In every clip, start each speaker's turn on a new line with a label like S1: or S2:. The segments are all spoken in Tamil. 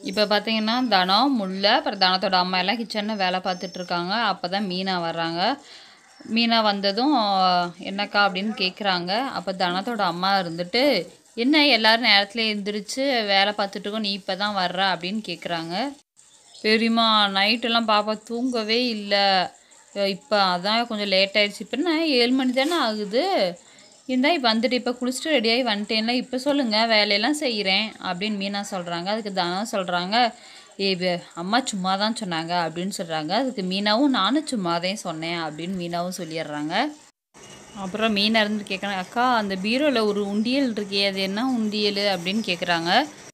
S1: இப்போ பார்த்தீங்கன்னா தனம் முல்லை அப்புறம் தனத்தோட அம்மா எல்லாம் கிச்சனில் வேலை பார்த்துட்டு இருக்காங்க அப்போ தான் மீனா வர்றாங்க மீனா வந்ததும் என்னக்கா அப்படின்னு கேட்குறாங்க அப்போ தனத்தோட அம்மா இருந்துட்டு என்ன எல்லாரும் நேரத்தில் எழுந்திரிச்சு வேலை பார்த்துட்டு இருக்கோம் நீ இப்போ தான் வர்ற அப்படின்னு கேட்குறாங்க பெரியம்மா நைட்டெல்லாம் பாப்பா தூங்கவே இல்லை இப்போ அதான் கொஞ்சம் லேட் ஆயிடுச்சு இப்போ என்ன ஏழு மணி தானே ஆகுது இருந்தா இப்போ வந்துட்டு இப்போ குளிச்சுட்டு ரெடியாகி வந்துட்டேன்ல இப்போ சொல்லுங்கள் வேலையெல்லாம் செய்கிறேன் அப்படின்னு மீனா சொல்கிறாங்க அதுக்கு தனம் சொல்கிறாங்க ஏ வே- அம்மா சும்மா தான் சொன்னாங்க அப்படின்னு சொல்கிறாங்க அதுக்கு மீனாவும் நானும் சும்மா தான் சொன்னேன் அப்படின்னு மீனாவும் சொல்லிடுறாங்க அப்புறம் மீனா இருந்து கேட்குறாங்க அக்கா அந்த பீரோவில் ஒரு உண்டியல் இருக்கே அது என்ன உண்டியல் அப்படின்னு கேட்குறாங்க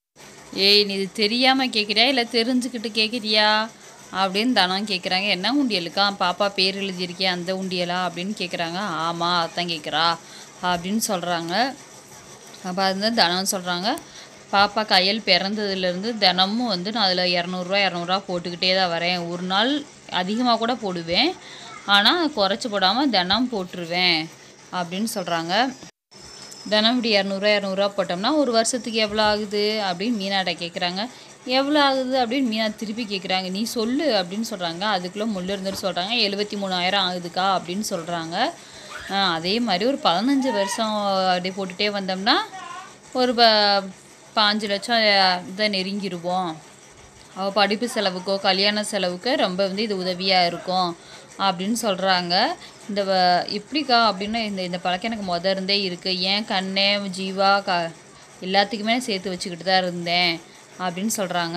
S1: ஏய் நீ இது தெரியாமல் கேட்குறியா இல்லை தெரிஞ்சுக்கிட்டு கேட்குறியா அப்படின்னு தனம் கேட்குறாங்க என்ன உண்டியலுக்கா பாப்பா பேர் எழுதியிருக்கே அந்த உண்டியலா அப்படின்னு கேட்குறாங்க ஆமாம் அதான் கேட்குறா அப்படின்னு சொல்கிறாங்க அப்போ அது வந்து தனம் சொல்கிறாங்க பாப்பா கையல் பிறந்ததுலேருந்து தினமும் வந்து நான் அதில் இரநூறுவா இரநூறுவா போட்டுக்கிட்டே தான் வரேன் ஒரு நாள் அதிகமாக கூட போடுவேன் ஆனால் குறைச்சி போடாமல் தினம் போட்டுருவேன் அப்படின்னு சொல்கிறாங்க தினம் இப்படி இரநூறுவா இரநூறுவா போட்டோம்னா ஒரு வருஷத்துக்கு எவ்வளோ ஆகுது அப்படின்னு மீனாட்ட கேட்குறாங்க எவ்வளோ ஆகுது அப்படின்னு மீனா திருப்பி கேட்குறாங்க நீ சொல்லு அப்படின்னு சொல்கிறாங்க அதுக்குள்ளே முள்ளு இருந்துட்டு சொல்கிறாங்க எழுபத்தி மூணாயிரம் ஆகுதுக்கா அப்படின்னு சொல்கிறாங்க அதே மாதிரி ஒரு பதினஞ்சு வருஷம் அப்படி போட்டுகிட்டே வந்தோம்னா ஒரு ப பாஞ்சு லட்சம் இதை நெருங்கிடுவோம் அவள் படிப்பு செலவுக்கோ கல்யாண செலவுக்கு ரொம்ப வந்து இது உதவியாக இருக்கும் அப்படின்னு சொல்கிறாங்க இந்த வ- எப்படிக்கா அப்படின்னு இந்த இந்த பழக்கம் எனக்கு முத இருந்தே இருக்குது ஏன் கண்ணே ஜீவா க எல்லாத்துக்குமே சேர்த்து வச்சுக்கிட்டு தான் இருந்தேன் அப்படின்னு சொல்கிறாங்க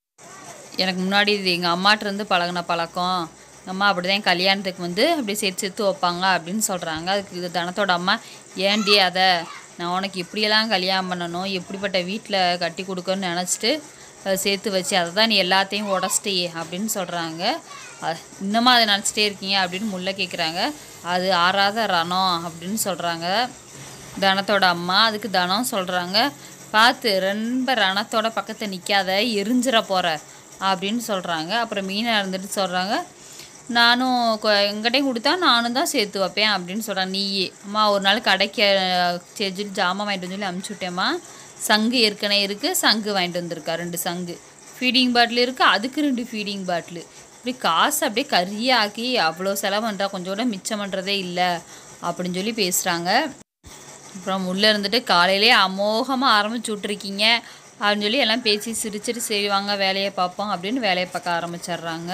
S1: எனக்கு முன்னாடி இது எங்கள் அம்மாட்ட இருந்து பழகின பழக்கம் எங்கள் அம்மா அப்படி தான் கல்யாணத்துக்கு வந்து அப்படி சேர்த்து சேர்த்து வைப்பாங்க அப்படின்னு சொல்கிறாங்க அதுக்கு இது தனத்தோட அம்மா ஏன்டி அதை நான் உனக்கு இப்படியெல்லாம் கல்யாணம் பண்ணணும் எப்படிப்பட்ட வீட்டில் கட்டி கொடுக்கணும்னு நினச்சிட்டு அதை சேர்த்து வச்சு அதை தான் நீ எல்லாத்தையும் உடச்சிட்டியே அப்படின்னு சொல்கிறாங்க இன்னமும் அதை நினச்சிட்டே இருக்கீங்க அப்படின்னு முல்லை கேட்குறாங்க அது ஆறாத ரணம் அப்படின்னு சொல்கிறாங்க தனத்தோட அம்மா அதுக்கு தனம் சொல்கிறாங்க பார்த்து ரொம்ப ரணத்தோட பக்கத்தில் நிற்காத எரிஞ்சிட போகிற அப்படின்னு சொல்கிறாங்க அப்புறம் மீனா இருந்துட்டு சொல்கிறாங்க நானும் கொ- எங்கிட்டையும் கொடுத்தா நானும் தான் சேர்த்து வைப்பேன் அப்படின்னு சொல்கிறாங்க நீயே அம்மா ஒரு நாள் கடைக்கு அஹ், சரி சொல்லி ஜாமான் வாங்கிட்டு வந்து சொல்லி அமுச்சு விட்டேம்மா சங்கு ஏற்கனவே இருக்குது சங்கு வாங்கிட்டு வந்திருக்கா ரெண்டு சங்கு ஃபீடிங் பாட்டில் இருக்குது அதுக்கு ரெண்டு ஃபீடிங் பாட்டில் இப்படி காசு அப்படியே கரியாக்கி அவ்வளோ செலவு பண்ணுறா கொஞ்சம் கூட மிச்சம் பண்ணுறதே இல்லை அப்படின்னு சொல்லி பேசுகிறாங்க அப்புறம் உள்ளே இருந்துட்டு காலையிலே அமோகமாக ஆரம்பிச்சு விட்ருக்கீங்க அப்படின்னு சொல்லி எல்லாம் பேசி சிரிச்சிட்டு சரி வாங்க வேலையை பார்ப்போம் அப்படின்னு வேலையை பார்க்க ஆரம்பிச்சிடுறாங்க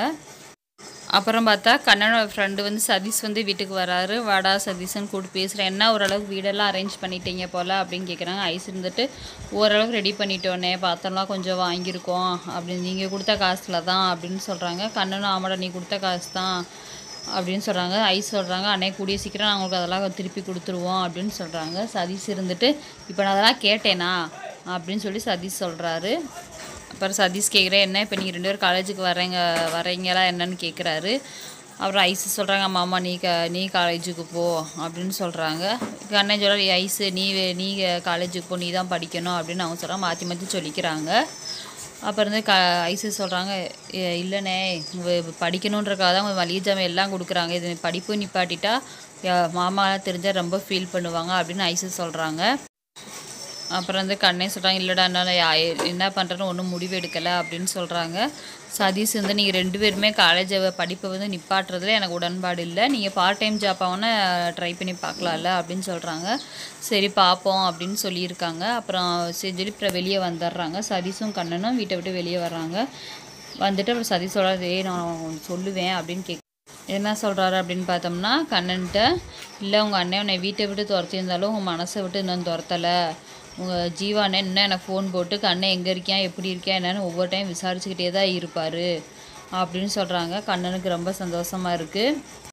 S1: அப்புறம் பார்த்தா கண்ணனோட ஃப்ரெண்டு வந்து சதீஷ் வந்து வீட்டுக்கு வராரு வாடா சதீஷ்னு கூப்பிட்டு பேசுகிறேன் என்ன ஓரளவுக்கு வீடெல்லாம் அரேஞ்ச் பண்ணிட்டீங்க போல் அப்படின்னு கேட்குறாங்க ஐஸ் இருந்துட்டு ஓரளவுக்கு ரெடி பண்ணிட்டோன்னே பாத்திரம்லாம் கொஞ்சம் வாங்கியிருக்கோம் அப்படின்னு நீங்கள் கொடுத்த காசில் தான் அப்படின்னு சொல்கிறாங்க கண்ணனும் ஆமாடா நீ கொடுத்த காசு தான் அப்படின்னு சொல்கிறாங்க ஐஸ் சொல்கிறாங்க அண்ணே கூடிய சீக்கிரம் நான் உங்களுக்கு அதெல்லாம் திருப்பி கொடுத்துருவோம் அப்படின்னு சொல்கிறாங்க சதீஷ் இருந்துட்டு இப்போ நான் அதெல்லாம் கேட்டேனா அப்படின்னு சொல்லி சதீஷ் சொல்கிறாரு அப்புறம் சதீஷ் கேட்குறேன் என்ன இப்போ நீங்கள் ரெண்டு பேரும் காலேஜுக்கு வரீங்க வரீங்களா என்னன்னு கேட்குறாரு அப்புறம் ஐஸ் சொல்கிறாங்க மாமா நீ க நீ காலேஜுக்கு போ அப்படின்னு சொல்கிறாங்க அண்ணன் சொல்கிறார் ஐஸு நீ வே- நீ காலேஜுக்கு போ நீ தான் படிக்கணும் அப்படின்னு அவங்க சொல்கிறாங்க மாற்றி மாற்றி சொல்லிக்கிறாங்க அப்புறம் வந்து க ஐசு சொல்கிறாங்க இல்லைண்ணே இவ படிக்கணுன்றக்காக தான் மளிகை ஜாமான் எல்லாம் கொடுக்குறாங்க இது படிப்பு நிப்பாட்டிட்டா யா- மாமாலாம் தெரிஞ்சால் ரொம்ப ஃபீல் பண்ணுவாங்க அப்படின்னு ஐசு சொல்கிறாங்க அப்புறம் வந்து கண்ணே சொல்கிறாங்க இல்லைடா என்னால் யா- என்ன பண்ணுறேன்னு ஒன்றும் முடிவு எடுக்கலை அப்படின்னு சொல்கிறாங்க சதீஷ் வந்து நீங்கள் ரெண்டு பேருமே காலேஜ் படிப்பை வந்து நிப்பாட்டுறதுல எனக்கு உடன்பாடு இல்லை நீங்கள் பார்ட் டைம் ஜாப் ஆகுனா ட்ரை பண்ணி பார்க்கலாம்ல அப்படின்னு சொல்கிறாங்க சரி பார்ப்போம் அப்படின்னு சொல்லியிருக்காங்க அப்புறம் சரி சொல்லி அப்புறம் வெளியே வந்துடுறாங்க சதீஷும் கண்ணனும் வீட்டை விட்டு வெளியே வர்றாங்க வந்துட்டு அப்புறம் சதீஷ் சொல்கிறாரு ஏய் நான் உனக்கு சொல்லுவேன் அப்படின்னு கேக் என்ன சொல்கிறாரு அப்படின்னு பார்த்தோம்னா கண்ணன்ட்ட இல்லை உங்கள் அண்ணன் உன்னை வீட்டை விட்டு துரத்தியிருந்தாலும் உங்கள் மனசை விட்டு இன்னும் துரத்தலை உங்கள் ஜீவா அண்ணன் இன்னும் எனக்கு ஃபோன் போட்டு கண்ணன் எங்கே இருக்கியான் எப்படி இருக்கியா என்னன்னு ஒவ்வொரு டைம் விசாரிச்சுக்கிட்டே தான் இருப்பார் அப்படின்னு சொல்கிறாங்க கண்ணனுக்கு ரொம்ப சந்தோஷமாக இருக்குது